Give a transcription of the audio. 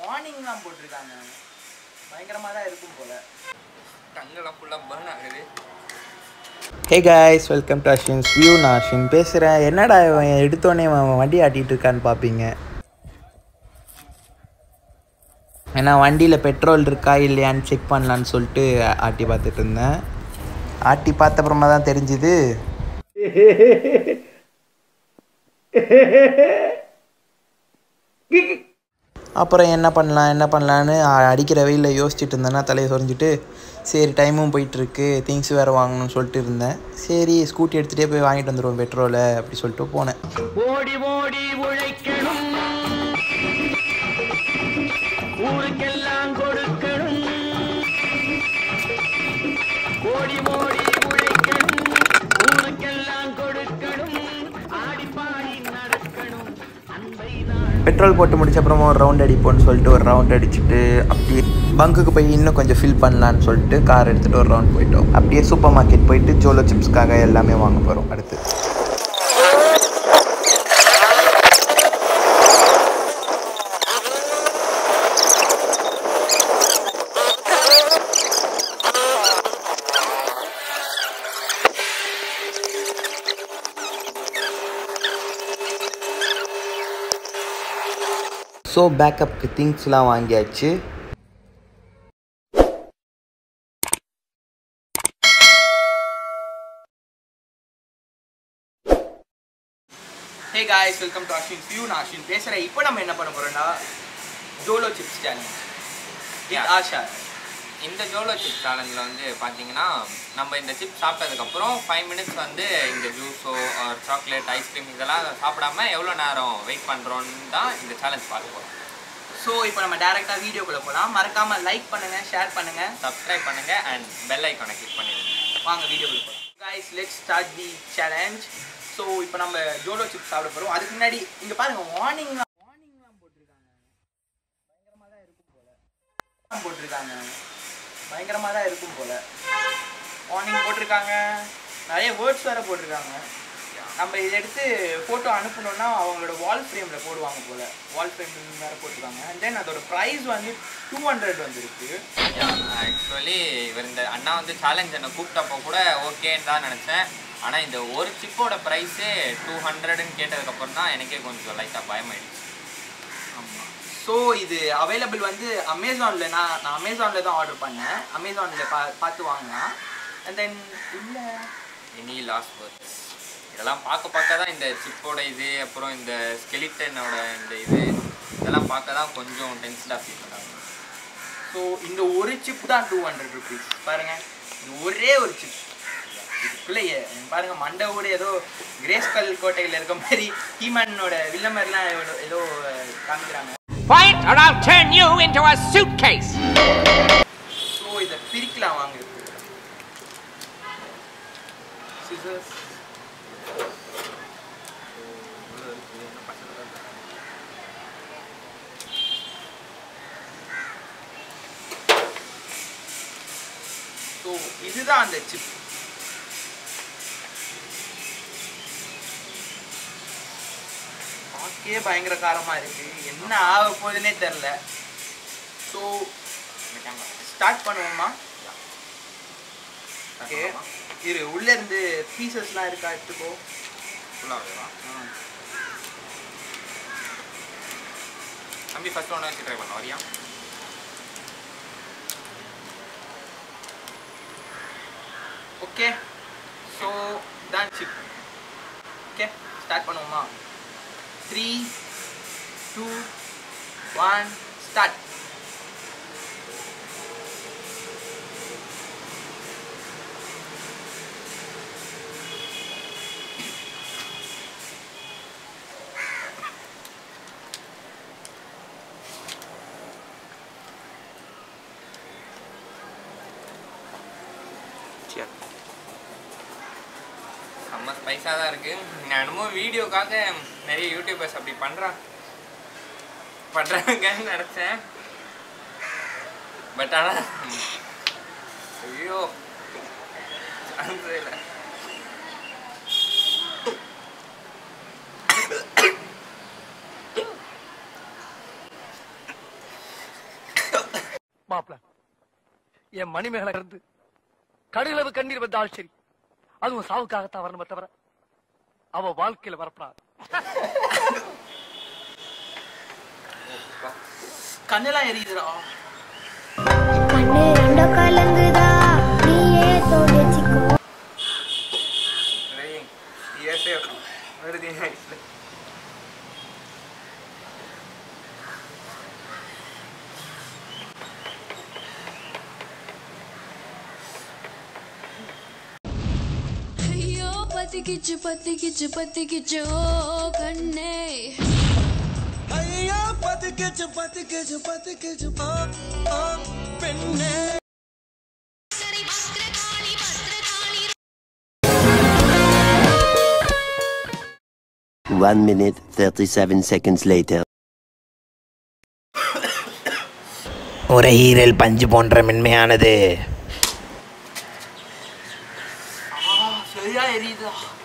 வார்னிங்லாம் போட்டிருக்காங்க பயங்கரமாக தான் இருக்கும் போல கண்ணெல்லாம் ஃபுல்லாக பர்ன் ஆகுது hey guys welcome to Ashwin's view நான் அஸ்வின் பேசுகிறேன் என்னடா இவன் எடுத்தோடனே அவன் வண்டி ஆட்டிகிட்டு இருக்கான்னு பார்ப்பீங்க ஏன்னா வண்டியில் பெட்ரோல் இருக்கா இல்லையான்னு செக் பண்ணலான்னு சொல்லிட்டு ஆட்டி பார்த்துட்டு இருந்தேன் ஆட்டி பார்த்த அப்புறமா தான் தெரிஞ்சுது அப்புறம் என்ன பண்ணலாம் என்ன பண்ணலான்னு அடிக்கிற வெயிலில் யோசிச்சுட்டு இருந்தேன்னா தலையை சொரிஞ்சிட்டு சரி டைமும் போயிட்டுருக்கு திங்ஸ் வேறு வாங்கணும்னு சொல்லிட்டு இருந்தேன் சரி ஸ்கூட்டி எடுத்துகிட்டே போய் வாங்கிட்டு வந்துடுவோம் பெட்ரோலை அப்படி சொல்லிட்டு போனேன் ஓடி ஓடி உழைக்கணும் ஊருக்கெல்லாம் கொடுக்கணும் ஓடி ஓடி உழைக்கணும் ஊருக்கெல்லாம் கொடுக்கணும் ஆடி பாடி நடக்கணும் அன்பை நான் பெட்ரோல் போட்டு முடிச்ச அப்புறமா ஒரு ரவுண்ட் அடிப்போம்னு சொல்லிட்டு ஒரு ரவுண்ட் அடிச்சுட்டு அப்படியே பங்குக்கு போய் இன்னும் கொஞ்சம் ஃபில் பண்ணலான்னு சொல்லிட்டு கார் எடுத்துகிட்டு ஒரு ரவுண்ட் போயிட்டோம் அப்படியே சூப்பர் மார்க்கெட் போயிட்டு ஜோலோ சிப்ஸ்க்காக எல்லாமே வாங்க போகிறோம் அடுத்து ஸோ பேக்கப்புக்கு திங்ஸ்லாம் வாங்கியாச்சு hey guys welcome to Ashwin view நான் அஸ்வின் பேசுகிறேன் இப்போ நம்ம என்ன பண்ண போகிறோம்னா Jolo chips challenge Yeah. With Asha இந்த ஜோலோ சிப் சேலஞ்சில் வந்து பார்த்தீங்கன்னா நம்ம இந்த சிப் சாப்பிட்டதுக்கப்புறம் ஃபைவ் மினிட்ஸ் வந்து இந்த ஜூஸோ சாக்லேட் ஐஸ்கிரீம் இதெல்லாம் சாப்பிடாம எவ்வளோ நேரம் வெயிட் பண்ணுறோன்னு தான் இந்த சேலஞ்ச் பார்க்க போகிறோம் ஸோ இப்போ நம்ம டேரெக்டாக வீடியோக்குள்ளே போகலாம் மறக்காமல் லைக் பண்ணுங்கள் ஷேர் பண்ணுங்கள் சப்ஸ்கிரைப் பண்ணுங்கள் அண்ட் பெல் ஐக்கானை கிளிக் பண்ணிடுங்க வாங்க வீடியோக்குள்ள போகலாம் guys let start the challenge so இப்போ நம்ம ஜோலோ சிப்ஸ் சாப்பிட போகிறோம் அதுக்கு முன்னாடி இங்கே பாருங்க வார்னிங்லாம் வார்னிங்லாம் போட்டிருக்காங்க பயங்கரமாக தான் இருக்கும் போல போட்டிருக்காங்க பயங்கரமாக தான் இருக்கும் போல வார்னிங் போட்டிருக்காங்க நிறைய வேர்ட்ஸ் வேறு போட்டிருக்காங்க நம்ம இதை எடுத்து ஃபோட்டோ அனுப்பணும்னா அவங்களோட வால் ஃப்ரேமில் போடுவாங்க போல வால் ஃப்ரேம் வேறு போட்டிருக்காங்க அண்ட் தென் அதோட ப்ரைஸ் வந்து டூ ஹண்ட்ரட் வந்துருக்கு ஆக்சுவலி இவர் இந்த அண்ணா வந்து சேலஞ்ச் என்னை கூப்பிட்டப்போ கூட ஓகேன்னு தான் நினச்சேன் ஆனால் இந்த ஒரு சிப்போட ப்ரைஸே டூ ஹண்ட்ரட்னு கேட்டதுக்கப்புறம் தான் எனக்கே கொஞ்சம் லைட்டாக பயமாயிடுச்சு ஆமாம் ஸோ இது அவைலபிள் வந்து அமேசானில் நான் நான் அமேசானில் தான் ஆர்டர் பண்ணேன் அமேசானில் பா பார்த்து வாங்கினேன் அண்ட் தென் இல்லை எனி லாஸ்ட் வேர்ட்ஸ் இதெல்லாம் பார்க்க பார்க்க தான் இந்த சிப்போட இது அப்புறம் இந்த ஸ்கெலிட்டனோட இந்த இது இதெல்லாம் பார்க்க தான் கொஞ்சம் டென்ஸ்டாக ஃபீல் பண்ணாங்க ஸோ இந்த ஒரு சிப் தான் டூ ஹண்ட்ரட் ருபீஸ் பாருங்க இது ஒரே ஒரு சிப் இதுக்குள்ளேயே பாருங்க மண்டவோட ஏதோ கிரேஸ்கல் கோட்டையில் இருக்க மாதிரி ஹீமனோட வில்ல மாதிரிலாம் ஏதோ ஏதோ காமிக்கிறாங்க Fight or I'll turn you into a suitcase! So இதை பிரிக்கலாம் வாங்க சிசர்ஸ் ஸோ இதுதான் அந்த சிப் பார்க்கவே பயங்கர காரமா இருக்கு என்ன ஆக போகுதுன்னே தெரில ஸோ ஸ்டார்ட் பண்ணுவோமா ஓகே இரு உள்ள இருந்து பீசஸ்லாம் இருக்கா எடுத்துக்கோ ஃபுல்லாக தம்பி ஃபஸ்ட் ஒன்று வச்சு ட்ரை பண்ண வரியா ஓகே ஸோ தான் சிப் ஓகே ஸ்டார்ட் பண்ணுவோமா த்ரீ டூ ஒன் ஸ்டார்ட் செம்ம ஸ்பைஸாக தான் இருக்குது நான் என்னமோ வீடியோக்காக நிறைய யூடியூபர்ஸ் அப்படி பண்ணுறான் பண்ணுறாங்கன்னு நினச்சேன் பட் ஆனால் ஐயோ சான்ஸே இல்லை மாப்பிள என் மணிமேகலை இருந்து கடுகளவு கண்ணீர் வந்தால் சரி அதுவும் சாவுக்காகத்தான் வரணுமே தவிர அவ வாழ்க்கையில வரப்படாது கண்ணெல்லாம் எரியுதுடா கண்ணு ரெண்டோ கலங்குதா நீயே தோடிச்சிக்கோ வருது ஐயோ பத்திக்கிச்சு பத்திக்கிச்சு பத்திக்கிச்சு ஓ கண்ணே சரி Bhadrakali Bhadrakali One minute, 37 seconds later. உரையீரல் பஞ்சு போன்ற மென்மையானது சரியா எரியுதுடா